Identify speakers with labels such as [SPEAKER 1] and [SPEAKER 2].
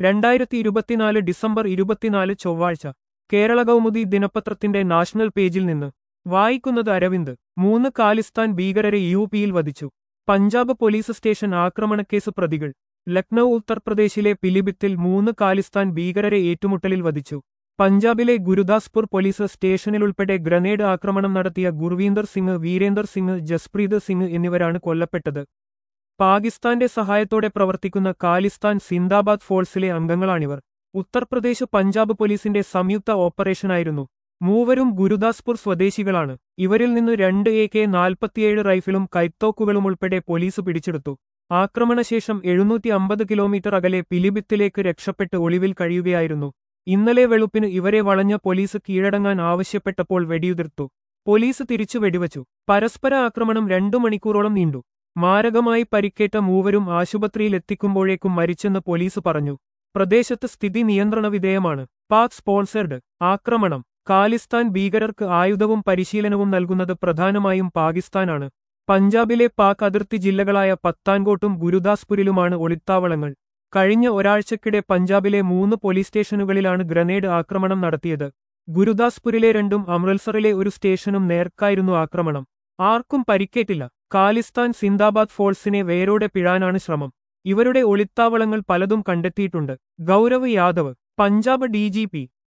[SPEAKER 1] രണ്ടായിരത്തി ഇരുപത്തിനാല് ഡിസംബർ ഇരുപത്തിനാല് ചൊവ്വാഴ്ച കേരള കൗമുദി ദിനപത്രത്തിന്റെ നാഷണൽ പേജിൽ നിന്ന് വായിക്കുന്നത് അരവിന്ദ് മൂന്ന് കാലിസ്ഥാൻ ഭീകരരെ യു പിയിൽ വധിച്ചു പഞ്ചാബ് പോലീസ് സ്റ്റേഷൻ ആക്രമണക്കേസ് പ്രതികൾ ലക്നൌ ഉത്തർപ്രദേശിലെ പിലിഭിത്തിൽ മൂന്ന് കാലിസ്ഥാൻ ഭീകരരെ ഏറ്റുമുട്ടലിൽ വധിച്ചു പഞ്ചാബിലെ ഗുരുദാസ്പൂർ പോലീസ് സ്റ്റേഷനിലുൾപ്പെടെ ഗ്രനേഡ് ആക്രമണം നടത്തിയ ഗുർവീന്ദർ സിംഗ് വീരേന്ദർ സിംഗ് ജസ്പ്രീത് സിംഗ് എന്നിവരാണ് കൊല്ലപ്പെട്ടത് പാകിസ്ഥാന്റെ സഹായത്തോടെ പ്രവർത്തിക്കുന്ന കാലിസ്ഥാൻ സിന്ദാബാദ് ഫോഴ്സിലെ അംഗങ്ങളാണിവർ ഉത്തർപ്രദേശ് പഞ്ചാബ് പോലീസിന്റെ സംയുക്ത ഓപ്പറേഷനായിരുന്നു മൂവരും ഗുരുദാസ്പൂർ സ്വദേശികളാണ് ഇവരിൽ നിന്ന് രണ്ട് എ കെ നാൽപ്പത്തിയേഴ് റൈഫിളും കൈത്തോക്കുകളും ഉൾപ്പെടെ പോലീസ് പിടിച്ചെടുത്തു ആക്രമണശേഷം എഴുന്നൂറ്റി അമ്പത് കിലോമീറ്റർ അകലെ പിലിഭിത്തിലേക്ക് രക്ഷപ്പെട്ട് ഒളിവിൽ കഴിയുകയായിരുന്നു ഇന്നലെ വെളുപ്പിന് ഇവരെ വളഞ്ഞ പോലീസ് കീഴടങ്ങാൻ ആവശ്യപ്പെട്ടപ്പോൾ വെടിയുതിർത്തു പോലീസ് തിരിച്ചു വെടിവച്ചു പരസ്പര ആക്രമണം രണ്ടു മണിക്കൂറോളം നീണ്ടു മാരകമായി പരിക്കേറ്റ മൂവരും ആശുപത്രിയിലെത്തിക്കുമ്പോഴേക്കും മരിച്ചെന്ന് പോലീസ് പറഞ്ഞു പ്രദേശത്ത് സ്ഥിതി നിയന്ത്രണ വിധേയമാണ് പാക് സ്പോൺസർഡ് ആക്രമണം കാലിസ്ഥാൻ ഭീകരർക്ക് ആയുധവും പരിശീലനവും നൽകുന്നത് പ്രധാനമായും പാകിസ്ഥാനാണ് പഞ്ചാബിലെ പാക് അതിർത്തി ജില്ലകളായ പത്താൻകോട്ടും ഗുരുദാസ്പുരിലുമാണ് ഒളിത്താവളങ്ങൾ കഴിഞ്ഞ ഒരാഴ്ചക്കിടെ പഞ്ചാബിലെ മൂന്ന് പോലീസ് സ്റ്റേഷനുകളിലാണ് ഗ്രനേഡ് ആക്രമണം നടത്തിയത് ഗുരുദാസ്പുരിലെ രണ്ടും അമൃത്സറിലെ ഒരു സ്റ്റേഷനും നേർക്കായിരുന്നു ആക്രമണം ആർക്കും പരിക്കേറ്റില്ല കാലിസ്ഥാൻ സിന്ദാബാദ് ഫോഴ്സിനെ വേരോടെ പിഴാനാണ് ശ്രമം ഇവരുടെ ഒളിത്താവളങ്ങൾ പലതും കണ്ടെത്തിയിട്ടുണ്ട് ഗൗരവ് യാദവ് പഞ്ചാബ് ഡി